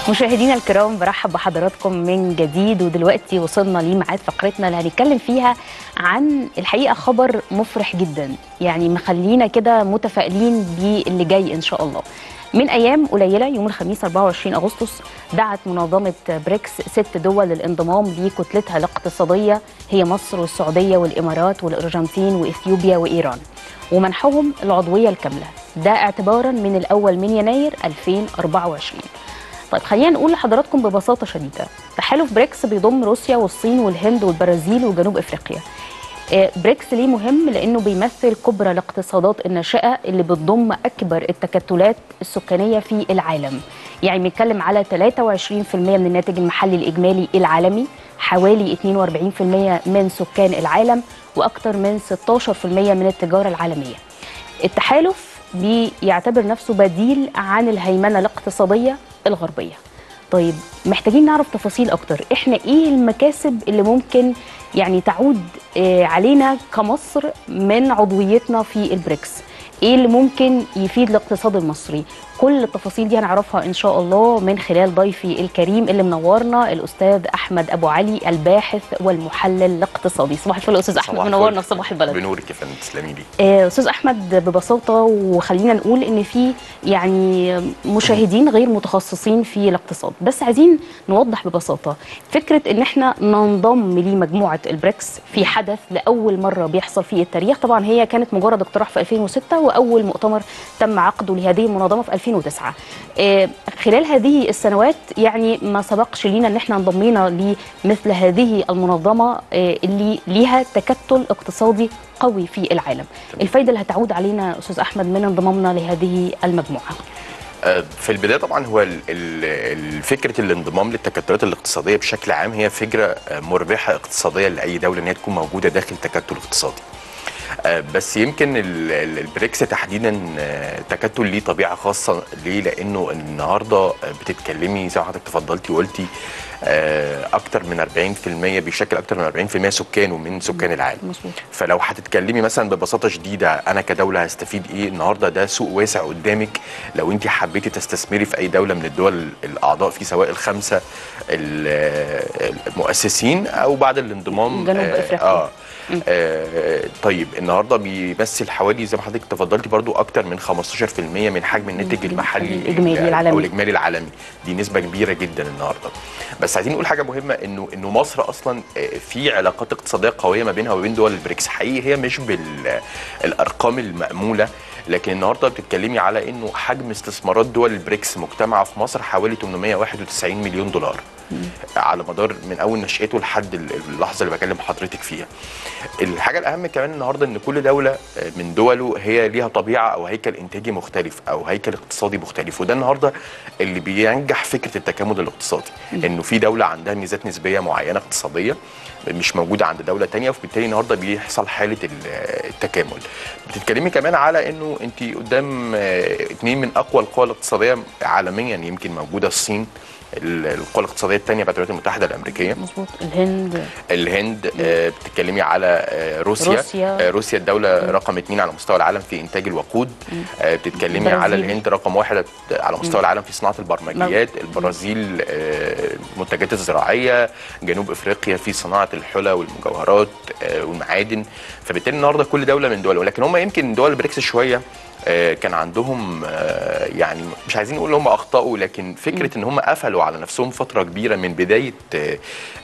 مشاهدينا الكرام برحب بحضراتكم من جديد ودلوقتي وصلنا لميعاد فقرتنا اللي هنتكلم فيها عن الحقيقه خبر مفرح جدا يعني مخلينا كده متفائلين باللي جاي ان شاء الله من ايام قليله يوم الخميس 24 اغسطس دعت منظمه بريكس ست دول للانضمام لكتلتها الاقتصاديه هي مصر والسعوديه والامارات والارجنتين واثيوبيا وايران ومنحهم العضويه الكامله ده اعتبارا من الاول من يناير 2024 طيب خلينا نقول لحضراتكم ببساطه شديده تحالف بريكس بيضم روسيا والصين والهند والبرازيل وجنوب افريقيا آه، بريكس ليه مهم لانه بيمثل كبرى الاقتصادات الناشئه اللي بتضم اكبر التكتلات السكانيه في العالم يعني بنتكلم على 23% من الناتج المحلي الاجمالي العالمي حوالي 42% من سكان العالم واكثر من 16% من التجاره العالميه التحالف بيعتبر نفسه بديل عن الهيمنه الاقتصاديه الغربيه طيب محتاجين نعرف تفاصيل اكتر احنا ايه المكاسب اللي ممكن يعني تعود آه، علينا كمصر من عضويتنا في البريكس ايه اللي ممكن يفيد الاقتصاد المصري كل التفاصيل دي هنعرفها ان شاء الله من خلال ضيفي الكريم اللي منورنا الاستاذ احمد ابو علي الباحث والمحلل الاقتصادي صباح الفل يا استاذ احمد صباح منورنا الفل. في صباح البلد بنورك يا فندم تسلمي لي آه، استاذ احمد ببساطه وخلينا نقول ان في يعني مشاهدين غير متخصصين في الاقتصاد بس عايزين نوضح ببساطه فكره ان احنا ننضم لمجموعه البريكس في حدث لاول مره بيحصل في التاريخ طبعا هي كانت مجرد اقتراح في 2006 واول مؤتمر تم عقده لهذه المنظمه في 2009 آه، خلال هذه السنوات يعني ما سبقش لينا ان احنا انضمينا لمثل هذه المنظمه آه، اللي ليها تكتل اقتصادي قوي في العالم الفايده اللي هتعود علينا استاذ احمد من انضمامنا لهذه المجموعه آه، في البدايه طبعا هو ال- ال- فكره الانضمام للتكتلات الاقتصاديه بشكل عام هي فكره آه، مربحه اقتصاديا لاي دوله ان هي تكون موجوده داخل تكتل اقتصادي آه، بس يمكن ال- ال- البريكس تحديدا آه، تكتل ليه طبيعه خاصه ليه لانه النهارده آه، بتتكلمي زي ما حضرتك تفضلتي وقلتي آه، اكتر من 40% بيشكل اكتر من 40% سكانه من سكان العالم مظبوط فلو هتتكلمي مثلا ببساطه شديده انا كدوله هستفيد ايه النهارده ده سوق واسع قدامك لو انت حبيتي تستثمري في اي دوله من الدول الاعضاء فيه سواء الخمسه ال- المؤسسين او بعد الانضمام جنوب آه، أفريقيا. اه آه طيب النهارده بيمثل حوالي زي ما حضرتك تفضلتي برضو اكتر من 15% من حجم الناتج المحلي الإجمالي ال- العالمي. او الاجمالي العالمي دي نسبه كبيره جدا النهارده بس عايزين نقول حاجه مهمه انه انه مصر اصلا آه، في علاقات اقتصاديه قويه ما بينها وبين دول البريكس حقيقي هي مش بالارقام الماموله لكن النهارده بتتكلمي على انه حجم استثمارات دول البريكس مجتمعه في مصر حوالي 891 مليون دولار على مدار من اول نشاته لحد ال- اللحظه اللي بكلم حضرتك فيها. الحاجه الاهم كمان النهارده ان كل دوله آه، من دوله هي ليها طبيعه او هيكل انتاجي مختلف او هيكل اقتصادي مختلف وده النهارده اللي بينجح فكره التكامل الاقتصادي انه في دوله عندها ميزات نسبيه معينه اقتصاديه مش موجوده عند دوله تانية وبالتالي النهارده بيحصل حاله ال- التكامل. بتتكلمي كمان على انه انت قدام آه، اتنين من اقوى القوى الاقتصاديه عالميا يمكن موجوده الصين ال- القوى الاقتصاديه الثانيه بتاعت الولايات المتحده الامريكيه مظبوط الهند الهند آه، بتتكلمي على آه، روسيا روسيا. آه، روسيا الدوله رقم اثنين على مستوى العالم في انتاج الوقود آه، بتتكلمي على البرازيل. الهند رقم واحد على مستوى العالم في صناعه البرمجيات البرازيل آه، المنتجات الزراعيه جنوب افريقيا في صناعه الحلى والمجوهرات آه، والمعادن فبالتالي النهارده كل دوله من دول ولكن هم يمكن دول البريكس شويه آه، كان عندهم آه، يعني مش عايزين نقول هم اخطاوا لكن فكره ان هم قفلوا على نفسهم فتره كبيره من بدايه آه،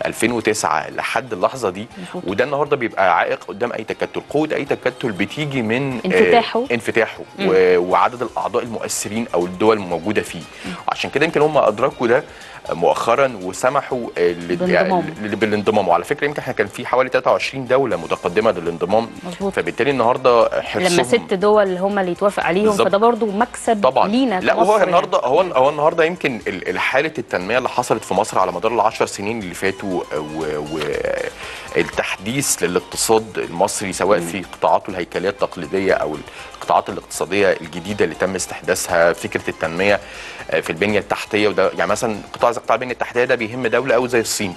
2009 لحد اللحظه دي مظبوط. وده النهارده بيبقى عائق قدام اي تكتل قوه اي تكتل بتيجي من آه، انفتاحه. انفتاحه و- وعدد الاعضاء المؤثرين او الدول الموجوده فيه وعشان كده يمكن هم ادركوا ده مؤخرا وسمحوا آه، لل- بانضمام. يعني بالانضمام وعلى فكره يمكن احنا كان في حوالي 23 دوله متقدمه للانضمام مظبوط. فبالتالي النهارده حرصهم لما ست دول هم اللي يتوافق عليهم بالظبط. فده برضو مكسب طبعا لينا لا كمصر وهو يعني. النهارده هو هو النهارده يمكن ال- ال- حاله التنميه اللي حصلت في مصر على مدار العشر سنين اللي فاتوا والتحديث للاقتصاد المصري سواء في قطاعاته الهيكليه التقليديه او القطاعات الاقتصاديه الجديده اللي تم استحداثها فكره التنميه آه، في البنيه التحتيه وده يعني مثلا قطاع زي قطاع البنيه التحتيه ده بيهم دوله قوي زي الصين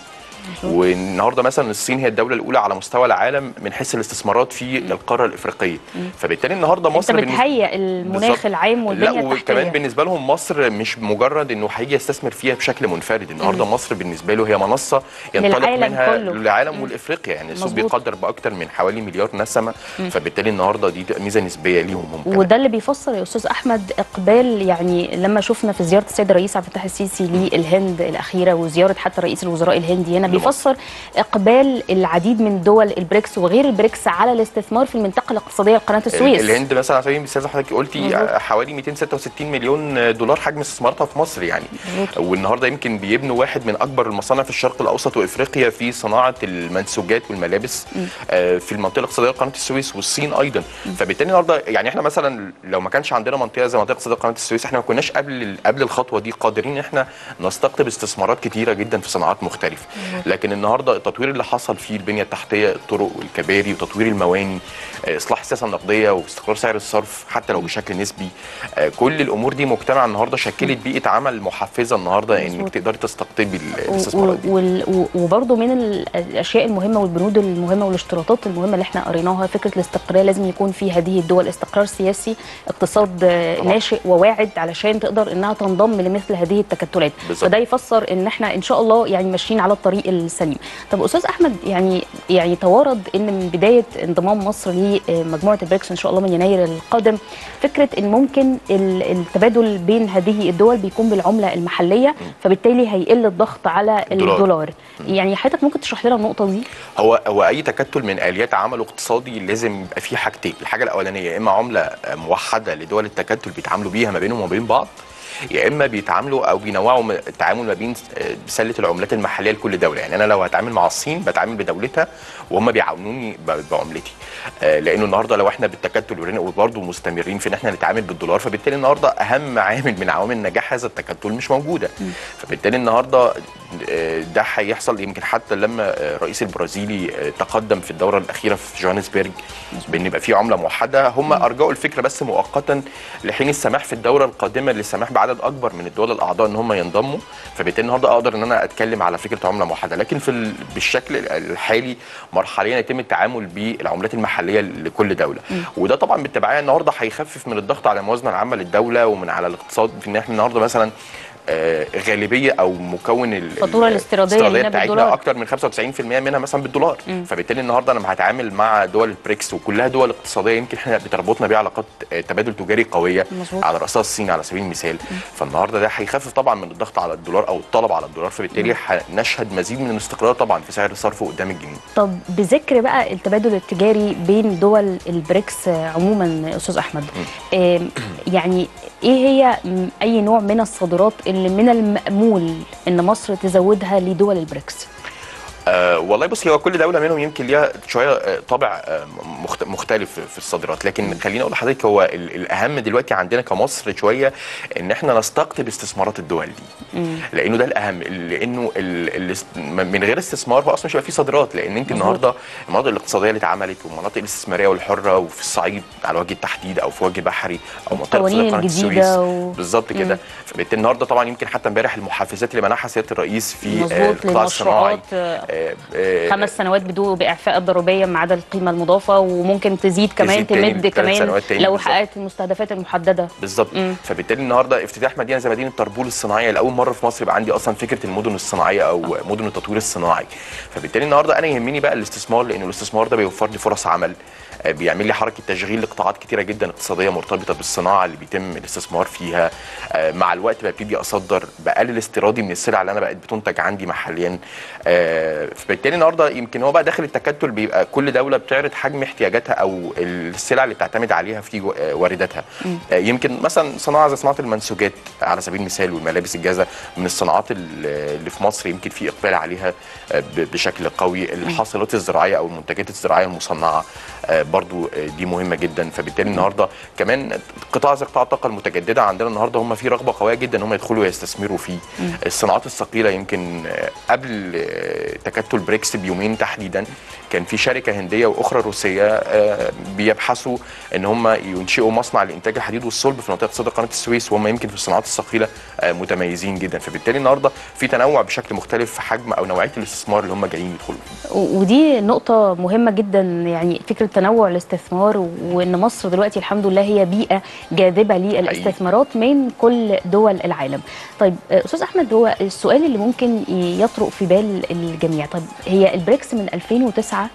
والنهارده مثلا الصين هي الدوله الاولى على مستوى العالم من حيث الاستثمارات في القاره الافريقيه فبالتالي النهارده انت مصر بالنسبة- بتهيئ المناخ بالظبط. العام والبنيه لا وكمان التحتيه بالنسبه لهم مصر مش مجرد انه هيجي يستثمر فيها بشكل منفرد النهارده مصر بالنسبه له هي منصه ينطلق للعالم منها كله. للعالم والافريقيا يعني السوق مظبوط. بيقدر باكثر من حوالي مليار نسمه فبالتالي النهارده دي ميزه نسبيه ليهم هم كمان. وده اللي بيفسر يا استاذ احمد اقبال يعني لما شفنا في زياره السيد الرئيس عبد الفتاح السيسي للهند الاخيره وزياره حتى رئيس الوزراء الهندي هنا لمصر. بيفسر اقبال العديد من دول البريكس وغير البريكس على الاستثمار في المنطقه الاقتصاديه لقناه السويس الهند مثلا على سبيل المثال زي ما حضرتك قلتي مظبوط. حوالي 266 مليون دولار حجم استثماراتها في مصر يعني مظبوط. والنهارده يمكن بيبنوا واحد من اكبر المصانع في الشرق الاوسط وافريقيا في صناعه المنسوجات والملابس آه، في المنطقه الاقتصاديه قناه السويس والصين ايضا فبالتالي النهارده يعني احنا مثلا لو ما كانش عندنا منطقه زي منطقه اقتصاديه قناه السويس احنا ما كناش قبل قبل الخطوه دي قادرين ان احنا نستقطب استثمارات كتيره جدا في صناعات مختلفه لكن النهارده التطوير اللي حصل فيه البنيه التحتيه الطرق والكباري وتطوير المواني آه، اصلاح السياسه النقديه واستقرار سعر الصرف حتى لو بشكل نسبي آه، كل الامور دي مجتمع النهارده شكلت بيئه عمل محفزه النهارده انك مظبوط. تقدري تستقطبي ال- و- الاستثمارات دي وال- و- وبرضه من ال- الاشياء المهمه والبنود المهمه والاشتراطات المهمه اللي احنا قريناها فكره الاستقرار لازم يكون في هذه الدول استقرار سياسي اقتصاد آه، طبعا. ناشئ وواعد علشان تقدر انها تنضم لمثل هذه التكتلات بالظبط. فده يفسر ان احنا ان شاء الله يعني ماشيين على الطريق السليم طب استاذ احمد يعني يعني توارد ان من بدايه انضمام مصر لمجموعه البريكس ان شاء الله من يناير القادم فكره ان ممكن ال- التبادل بين هذه الدول بيكون بالعمله المحليه فبالتالي هيقل الضغط على الدولار. الدولار يعني حضرتك ممكن تشرح لنا النقطه دي هو هو اي تكتل من اليات عمل اقتصادي لازم يبقى فيه حاجتين الحاجه الاولانيه يا اما عمله موحده لدول التكتل بيتعاملوا بيها ما بينهم وما بين بعض يا اما بيتعاملوا او بينوعوا م- التعامل ما بين آه، سله العملات المحليه لكل دوله يعني انا لو هتعامل مع الصين بتعامل بدولتها وهم بيعاونوني ب- بعملتي آه، لانه النهارده لو احنا بالتكتل ورينا- وبرضه مستمرين في ان احنا نتعامل بالدولار فبالتالي النهارده اهم عامل من عوامل نجاح هذا التكتل مش موجوده فبالتالي النهارده آه، ده هيحصل يمكن حتى لما آه، الرئيس البرازيلي آه، تقدم في الدوره الاخيره في جوهانسبرج بان يبقى في عمله موحده هم ارجعوا الفكره بس مؤقتا لحين السماح في الدوره القادمه للسماح بعدد اكبر من الدول الاعضاء ان هم ينضموا فبالتالي النهارده اقدر ان انا اتكلم على فكره عمله موحده لكن في ال- بالشكل الحالي مرحليا يتم التعامل بالعملات المحليه لكل دوله وده طبعا بالتبعيه النهارده هيخفف من الضغط على الموازنه العامه للدوله ومن على الاقتصاد في ان احنا النهارده مثلا آه، غالبيه او مكون ال- الفاتورة الاستيرادية لينا بتاعتنا بالدولار. اكتر من 95% منها مثلا بالدولار فبالتالي النهارده انا هتعامل مع دول البريكس وكلها دول اقتصاديه يمكن احنا بتربطنا بيها علاقات آه، تبادل تجاري قويه مظبوط. على راسها الصين على سبيل المثال فالنهارده ده هيخفف طبعا من الضغط على الدولار او الطلب على الدولار فبالتالي هنشهد مزيد من الاستقرار طبعا في سعر الصرف قدام الجنيه طب بذكر بقى التبادل التجاري بين دول البريكس آه، عموما يا استاذ احمد آم، يعني ايه هي م- اي نوع من الصادرات اللي من المأمول ان مصر تزودها لدول البريكس آه والله بص هو كل دوله منهم يمكن ليها شويه آه طابع آه مخت- مختلف في الصادرات لكن خليني اقول لحضرتك هو ال- الاهم دلوقتي عندنا كمصر شويه ان احنا نستقطب استثمارات الدول دي لانه ده الاهم لانه ال- ال- من غير استثمار هو اصلا مش هيبقى في صادرات لان انت النهارده المناطق الاقتصاديه اللي اتعملت والمناطق الاستثماريه والحره وفي الصعيد على وجه التحديد او في وجه بحري او منطقه القوانين اقتصاديه قناه الجديدة السويس و- بالظبط كده فبالتالي النهارده طبعا يمكن حتى امبارح المحفزات اللي منحها سياده الرئيس في آه، مظبوط القطاع الصناعي للمشروعات آه، آه، آه، خمس سنوات بدون باعفاء الضريبيه ما عدا القيمه المضافه وممكن تزيد كمان تزيد تاني تمد بثلاث كمان سنوات تاني لو بالظبط. حققت المستهدفات المحدده بالظبط فبالتالي النهارده افتتاح مدينه زي مدينه طربول الصناعيه لاول مره في مصر يبقى عندي اصلا فكره المدن الصناعيه او مدن التطوير الصناعي فبالتالي النهارده انا يهمني بقى الاستثمار لانه الاستثمار ده بيوفر لي فرص عمل آه، بيعمل لي حركه تشغيل لقطاعات كتيره جدا اقتصاديه مرتبطه بالصناعه اللي بيتم الاستثمار فيها آه، مع الوقت ببتدي اصدر بقلل استيرادي من السلع اللي انا بقت بتنتج عندي محليا آه، فبالتالي النهارده يمكن هو بقى داخل التكتل بيبقى كل دوله بتعرض حجم احتياجاتها او السلع اللي بتعتمد عليها في جو- آه، وارداتها آه، يمكن مثلا صناعه زي صناعه المنسوجات على سبيل المثال والملابس الجاهزه من الصناعات ال- اللي في مصر يمكن في اقبال عليها آه، ب- بشكل قوي الحاصلات الزراعيه او المنتجات الزراعيه المصنعه آه، برضو آه، دي مهمه جدا فبالتالي النهارده كمان قطاع زي قطاع الطاقه المتجدده عندنا النهارده هم في رغبه قويه جدا ان هم يدخلوا ويستثمروا فيه الصناعات الثقيله يمكن آه، قبل آه، تكتل بريكس بيومين تحديدا كان في شركه هنديه واخرى روسيه آه، بيبحثوا ان هم ينشئوا مصنع لانتاج الحديد والصلب في منطقه صدر قناه السويس وهم يمكن في الصناعات الثقيله آه، متميزين جدا فبالتالي النهارده في تنوع بشكل مختلف في حجم او نوعيه الاستثمار اللي هم جايين يدخلوا فيه و- ودي نقطة مهمة جدا يعني فكرة تنوع الاستثمار وإن مصر دلوقتي الحمد لله هي بيئة جاذبة للاستثمارات من كل دول العالم. طيب آه، أستاذ أحمد هو السؤال اللي ممكن يطرق في بال الجميع، طيب هي البريكس من 2009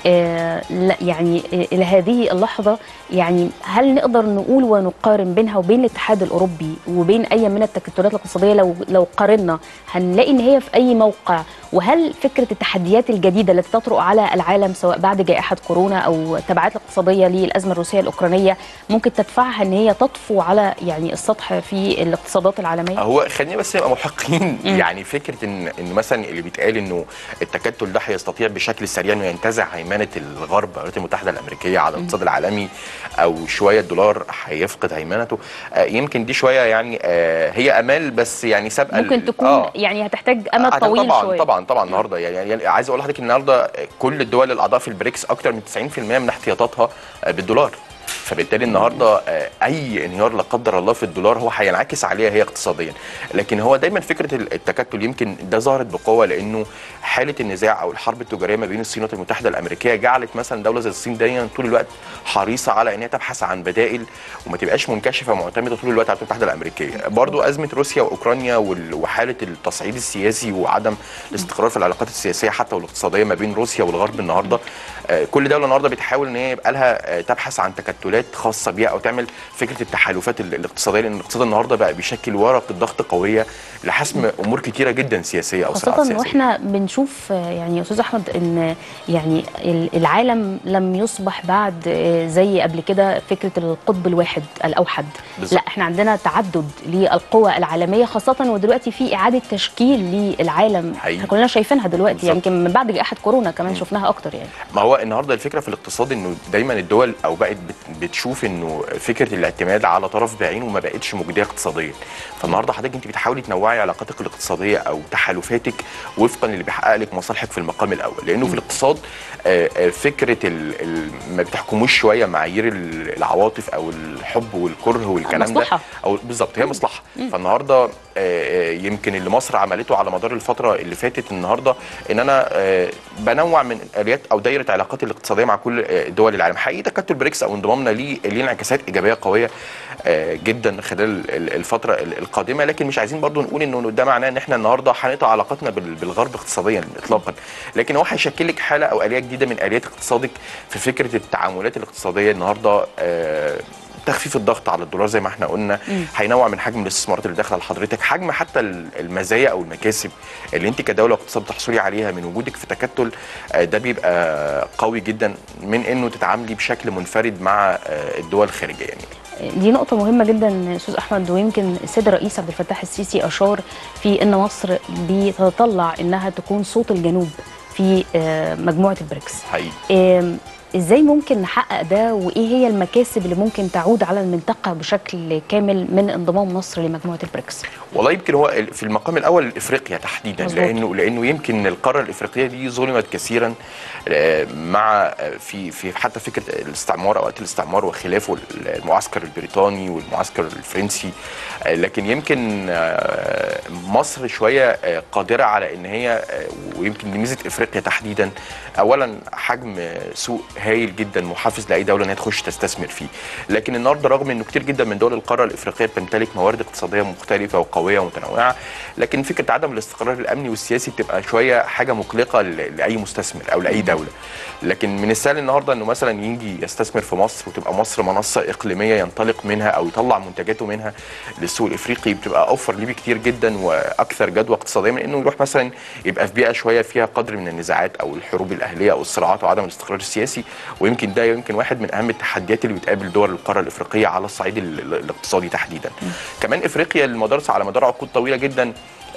آه، لا يعني آه، الى هذه اللحظه يعني هل نقدر نقول ونقارن بينها وبين الاتحاد الاوروبي وبين اي من التكتلات الاقتصاديه لو لو قارنا هنلاقي ان هي في اي موقع وهل فكره التحديات الجديده التي تطرق على العالم سواء بعد جائحه كورونا او التبعات الاقتصاديه للازمه الروسيه الاوكرانيه ممكن تدفعها ان هي تطفو على يعني السطح في الاقتصادات العالميه؟ هو خلينا بس نبقى محقين يعني فكره ان ان مثلا اللي بيتقال انه التكتل ده هيستطيع بشكل سريع انه ينتزع هيمنه الغرب الولايات المتحده الامريكيه على الاقتصاد العالمي او شويه الدولار هيفقد هيمنته آه، يمكن دي شويه يعني آه، هي امال بس يعني سابقه ممكن ال- تكون آه. يعني هتحتاج امد آه، طويل طبعا شويه طبعا طبعا النهارده يعني, يعني عايز اقول لحضرتك النهارده كل الدول الاعضاء في البريكس اكتر من 90% من احتياطاتها آه، بالدولار فبالتالي النهارده آه، اي انهيار لا قدر الله في الدولار هو هينعكس عليها هي اقتصاديا لكن هو دايما فكره التكتل يمكن ده ظهرت بقوه لانه حاله النزاع او الحرب التجاريه ما بين الصين والولايات المتحده الامريكيه جعلت مثلا دوله زي الصين دايما طول الوقت حريصه على ان هي تبحث عن بدائل وما تبقاش منكشفه ومعتمده طول الوقت على الولايات المتحده الامريكيه برضو ازمه روسيا واوكرانيا وال- وحاله التصعيد السياسي وعدم الاستقرار في العلاقات السياسيه حتى والاقتصاديه ما بين روسيا والغرب النهارده آه، كل دوله النهارده بتحاول ان هي يبقى لها آه، تبحث عن تكتلات خاصه بيها او تعمل فكره التحالفات ال- الاقتصاديه لان الاقتصاد النهارده بقى بيشكل ورقه ضغط قويه لحسم امور كتيره جدا سياسيه او صراعات خاصة سياسيه واحنا بنشوف آه، يعني يا استاذ احمد ان يعني ال- العالم لم يصبح بعد آه، زي قبل كده فكرة القطب الواحد الاوحد بالظبط. لا احنا عندنا تعدد للقوى العالمية خاصة ودلوقتي في اعادة تشكيل للعالم حقيقي. احنا كلنا شايفينها دلوقتي بالظبط. يمكن من بعد جائحة كورونا كمان شفناها اكتر يعني ما هو النهارده الفكره في الاقتصاد انه دايما الدول او بقت بت- بتشوف انه فكره الاعتماد على طرف بعينه ما بقتش مجديه اقتصاديا فالنهارده حضرتك انت بتحاولي تنوعي علاقاتك الاقتصاديه او تحالفاتك وفقا للي بيحقق لك مصالحك في المقام الاول لانه في الاقتصاد آه، آه، فكره ال ال ما بتحكموش شويه معايير ال- العواطف او الحب والكره والكلام ده مصلحة. او بالظبط هي مصلحه فالنهارده آه، آه، يمكن اللي مصر عملته على مدار الفتره اللي فاتت النهارده ان انا آه، بنوع من اليات او دايره علاقاتي الاقتصاديه مع كل آه، دول العالم حقيقي تكتل بريكس او انضمامنا ليه ليه انعكاسات ايجابيه قويه آه، جدا خلال ال- الفتره ال- القادمه لكن مش عايزين برضو نقول انه ده معناه ان احنا النهارده هنقطع علاقاتنا بال- بالغرب اقتصاديا اطلاقا لكن هو هيشكل لك حاله او اليه جديده من اليات اقتصادك في فكره التعاملات الاقتصاديه النهارده آه، تخفيف الضغط على الدولار زي ما احنا قلنا هينوع من حجم الاستثمارات اللي داخله لحضرتك حجم حتى ال- المزايا او المكاسب اللي انت كدوله اقتصاد بتحصلي عليها من وجودك في تكتل آه، ده بيبقى قوي جدا من انه تتعاملي بشكل منفرد مع آه، الدول الخارجيه يعني دي نقطة مهمة جدا استاذ احمد ويمكن السيد الرئيس عبد الفتاح السيسي اشار في ان مصر بتتطلع انها تكون صوت الجنوب في آه، مجموعة البريكس. حقيقي آم، ازاي ممكن نحقق ده وايه هي المكاسب اللي ممكن تعود على المنطقة بشكل كامل من انضمام مصر لمجموعة البريكس؟ والله يمكن هو ال- في المقام الاول افريقيا تحديدا مظبوط. لانه لانه يمكن القاره الافريقيه دي ظلمت كثيرا آه، مع آه، في في حتى فكره الاستعمار اوقات الاستعمار وخلافه المعسكر البريطاني والمعسكر الفرنسي آه، لكن يمكن آه، مصر شويه آه، قادره على ان هي آه، ويمكن دي ميزه افريقيا تحديدا اولا حجم آه، سوق هايل جدا محفز لاي دوله ان هي تخش تستثمر فيه لكن النهارده رغم انه كتير جدا من دول القاره الافريقيه بتمتلك موارد اقتصاديه مختلفه وقويه ومتنوعه لكن فكره عدم الاستقرار الامني والسياسي بتبقى شويه حاجه مقلقه ل- لاي مستثمر او لاي دوله لكن من السهل النهارده انه مثلا يجي يستثمر في مصر وتبقى مصر منصه اقليميه ينطلق منها او يطلع منتجاته منها للسوق الافريقي بتبقى اوفر ليه بكتير جدا واكثر جدوى اقتصاديه من انه يروح مثلا يبقى في بيئه شويه فيها قدر من النزاعات او الحروب الاهليه او الصراعات وعدم الاستقرار السياسي ويمكن ده يمكن واحد من اهم التحديات اللي بتقابل دول القاره الافريقيه على الصعيد ال- ال- الاقتصادي تحديدا كمان افريقيا المدارس على مدار عقود طويله جدا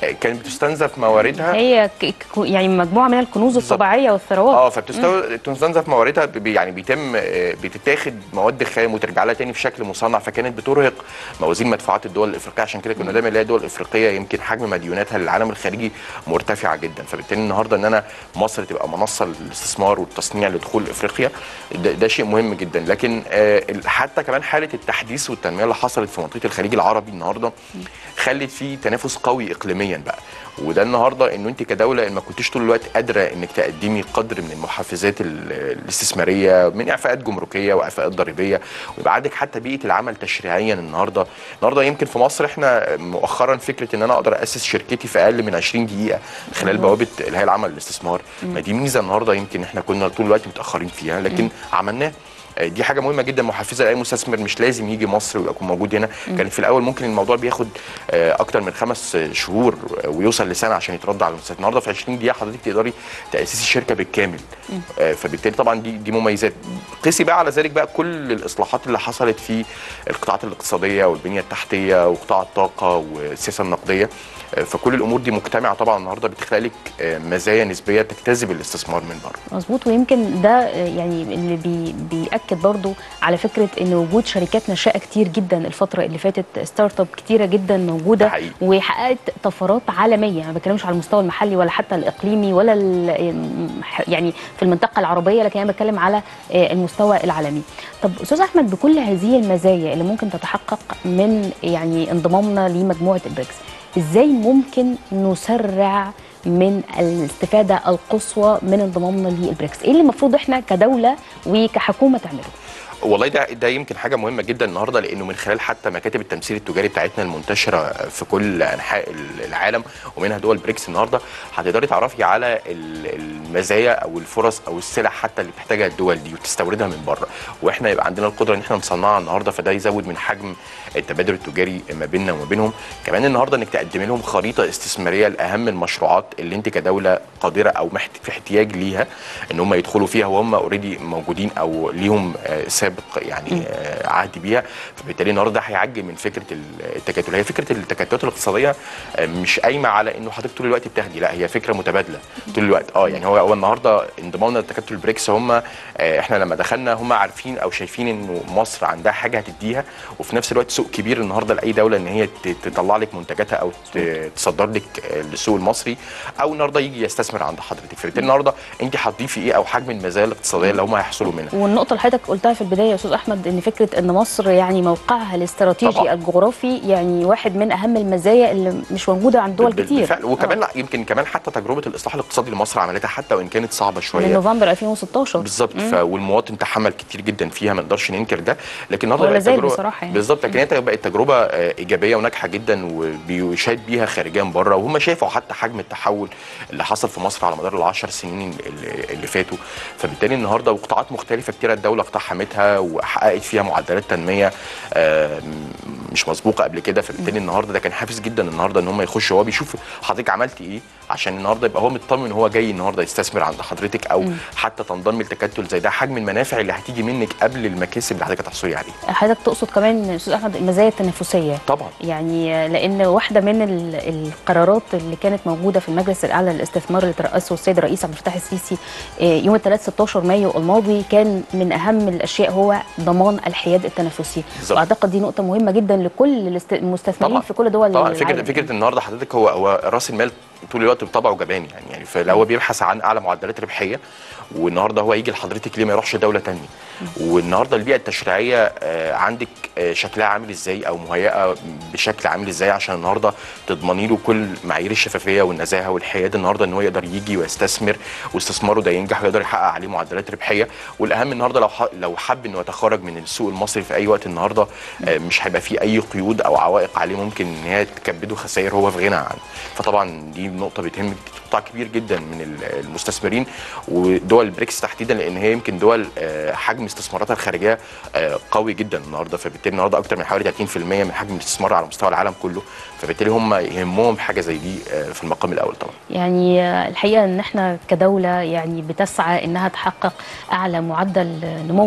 آه، كانت بتستنزف مواردها هي ك- ك- يعني مجموعه من الكنوز بالظبط. الطبيعيه والثروات اه فبتستنزف مواردها ب- يعني بيتم آه، بتتاخد مواد خام وترجع لها تاني في شكل مصنع فكانت بترهق موازين مدفوعات الدول الافريقيه عشان كده كنا دايما نلاقي الدول الافريقيه يمكن حجم مديوناتها للعالم الخارجي مرتفعه جدا فبالتالي النهارده ان انا مصر تبقى منصه للاستثمار والتصنيع لدخول افريقيا ده, ده شيء مهم جدا لكن آه، ال- حتى كمان حاله التحديث والتنميه اللي حصلت في منطقه الخليج العربي النهارده خلت في تنافس قوي اقليميا بقى وده النهارده انه انت كدوله ان ما كنتيش طول الوقت قادره انك تقدمي قدر من المحفزات ال- الاستثماريه من اعفاءات جمركيه واعفاءات ضريبيه ويبقى عندك حتى بيئه العمل تشريعيا النهارده النهارده يمكن في مصر احنا مؤخرا فكره ان انا اقدر اسس شركتي في اقل من 20 دقيقه خلال بوابه الهيئه العامه للاستثمار ما دي ميزه النهارده يمكن احنا كنا طول الوقت متاخرين فيها لكن عملناه آه، دي حاجه مهمه جدا محفزه لاي مستثمر مش لازم يجي مصر ويكون موجود هنا كان في الاول ممكن الموضوع بياخد آه، اكتر من خمس آه، شهور آه، ويوصل لسنه عشان يترد على المستثمر النهارده في 20 دقيقه حضرتك تقدري تاسسي شركه بالكامل آه، فبالتالي طبعا دي دي مميزات قيسي بقى على ذلك بقى كل الاصلاحات اللي حصلت في القطاعات الاقتصاديه والبنيه التحتيه وقطاع الطاقه والسياسه النقديه آه، فكل الامور دي مجتمعه طبعا النهارده بتخلق لك آه، مزايا نسبيه تجتذب الاستثمار من بره مظبوط ويمكن ده آه، يعني اللي بي بيأكد برضو على فكره ان وجود شركات ناشئه كتير جدا الفتره اللي فاتت ستارت اب كتيره جدا موجوده ده حقيقي. وحققت طفرات عالميه ما بتكلمش على المستوى المحلي ولا حتى الاقليمي ولا ال- يعني في المنطقه العربيه لكن انا بتكلم على آه، المستوى العالمي طب استاذ احمد بكل هذه المزايا اللي ممكن تتحقق من يعني انضمامنا لمجموعه البريكس ازاي ممكن نسرع من الاستفاده القصوى من انضمامنا للبريكس ايه اللي المفروض احنا كدوله وكحكومه تعمله والله ده ده يمكن حاجه مهمه جدا النهارده لانه من خلال حتى مكاتب التمثيل التجاري بتاعتنا المنتشره في كل انحاء العالم ومنها دول بريكس النهارده هتقدري تعرفي على ال- المزايا او الفرص او السلع حتى اللي بتحتاجها الدول دي وتستوردها من بره واحنا يبقى عندنا القدره ان احنا نصنعها النهارده فده يزود من حجم التبادل التجاري ما بيننا وما بينهم كمان النهارده انك تقدمي لهم خريطه استثماريه لاهم المشروعات اللي انت كدوله قادره او محت في احتياج ليها ان هم يدخلوا فيها وهم اوريدي موجودين او ليهم آه، سابق يعني آه، عهد بيها فبالتالي النهارده ده هيعجل من فكره التكاتل هي فكره التكتلات الاقتصاديه آه، مش قايمه على انه حضرتك طول الوقت بتاخدي لا هي فكره متبادله طول الوقت اه يعني هو هو النهارده انضمامنا لتكتل البريكس هم آه، احنا لما دخلنا هم عارفين او شايفين انه مصر عندها حاجه هتديها وفي نفس الوقت سوق كبير النهارده لاي دوله ان هي ت- تطلع لك منتجاتها او ت- تصدر لك آه، للسوق المصري او النهارده يجي يستثمر عند حضرتك فبالتالي النهارده انت هتضيفي ايه او حجم المزايا الاقتصاديه اللي هم هيحصلوا منها والنقطة اللي حضرتك قلتها في البداية يا أستاذ أحمد إن فكرة إن مصر يعني موقعها الاستراتيجي طبعاً. الجغرافي يعني واحد من أهم المزايا اللي مش موجودة عند دول بال- كتير بالفعل وكمان آه. لا يمكن كمان حتى تجربه الاصلاح الاقتصادي اللي مصر عملتها حتى وان كانت صعبه من شويه نوفمبر 2016 بالظبط ف... والمواطن تحمل كتير جدا فيها ما نقدرش ننكر ده لكن النهارده ولا بقت زال تجربة- بصراحة يعني. بالظبط لكن هي بقت تجربه آه، ايجابيه وناجحه جدا وبيشاد بيها خارجيا بره وهم شافوا حتى حجم التحول اللي حصل في مصر على مدار العشر سنين اللي, اللي فاتوا فبالتالي النهارده وقطاعات مختلفه كتيره الدوله اقتحمتها وحققت فيها معدلات تنميه آه، مش مسبوقه قبل كده فبالتالي النهارده ده كان حافز جدا النهارده ان هم يخشوا هو بيشوف حضرتك عملتي ايه عشان النهارده يبقى هو مطمن ان هو جاي النهارده يستثمر عند حضرتك او حتى تنضم لتكتل زي ده حجم المنافع اللي هتيجي منك قبل المكاسب اللي حضرتك هتحصلي عليها حضرتك تقصد كمان يا أستاذ أحمد المزايا التنافسية طبعا يعني لان واحده من ال- القرارات اللي كانت موجوده في المجلس الاعلى للاستثمار اللي ترأسه السيد الرئيس عبد الفتاح السيسي آه، يوم الثلاث 16 مايو الماضي كان من اهم الاشياء هو ضمان الحياد التنافسي بالظبط. واعتقد دي نقطه مهمه جدا لكل الاست- المستثمرين طبعا في كل دول طبعا فكره العالم. فكره النهارده حضرتك هو هو راس المال طول الوقت بطبعه جبان يعني يعني فلو هو بيبحث عن اعلى معدلات ربحيه والنهارده هو يجي لحضرتك ليه ما يروحش دوله تانية والنهارده البيئه التشريعيه آه، عندك آه، شكلها عامل ازاي او مهيئه بشكل عامل ازاي عشان النهارده تضمني له كل معايير الشفافيه والنزاهه والحياد النهارده ان هو يقدر يجي ويستثمر واستثماره ده ينجح ويقدر يحقق عليه معدلات ربحيه والاهم النهارده لو ح- لو حب انه يتخرج من السوق المصري في اي وقت النهارده آه، مش هيبقى فيه اي قيود او عوائق عليه ممكن ان هي تكبده خسائر هو في غنى عنه فطبعا دي نقطه بتهم قطاع كبير جدا من ال- المستثمرين ودول البريكس تحديدا لان هي يمكن دول آه، حجم استثماراتها الخارجيه آه، قوي جدا النهارده فبالتالي النهارده اكتر من حوالي 30% من حجم الاستثمار على مستوى العالم كله فبالتالي هم يهمهم حاجه زي دي آه، في المقام الاول طبعا يعني آه، الحقيقه ان احنا كدوله يعني بتسعى انها تحقق اعلى معدل آه، نمو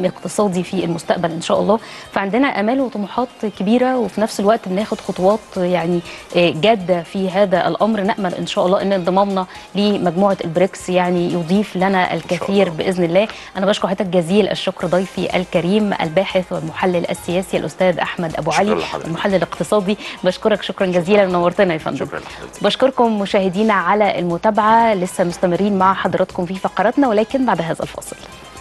سلام اقتصادي في المستقبل ان شاء الله فعندنا امال وطموحات كبيره وفي نفس الوقت بناخد خطوات يعني آه، جاده في هذا الامر نامل ان شاء الله ان انضمامنا لمجموعه البريكس يعني يضيف لنا الكثير الله. باذن الله انا بشكر حضرتك جزيل الشكر ضيفي الكريم الباحث والمحلل السياسي الاستاذ احمد ابو شكراً علي لحضرتك. المحلل الاقتصادي بشكرك شكرا جزيلا ونورتنا يا فندم شكرا لحضرتك بشكركم مشاهدينا على المتابعه لسه مستمرين مع حضراتكم في فقراتنا ولكن بعد هذا الفاصل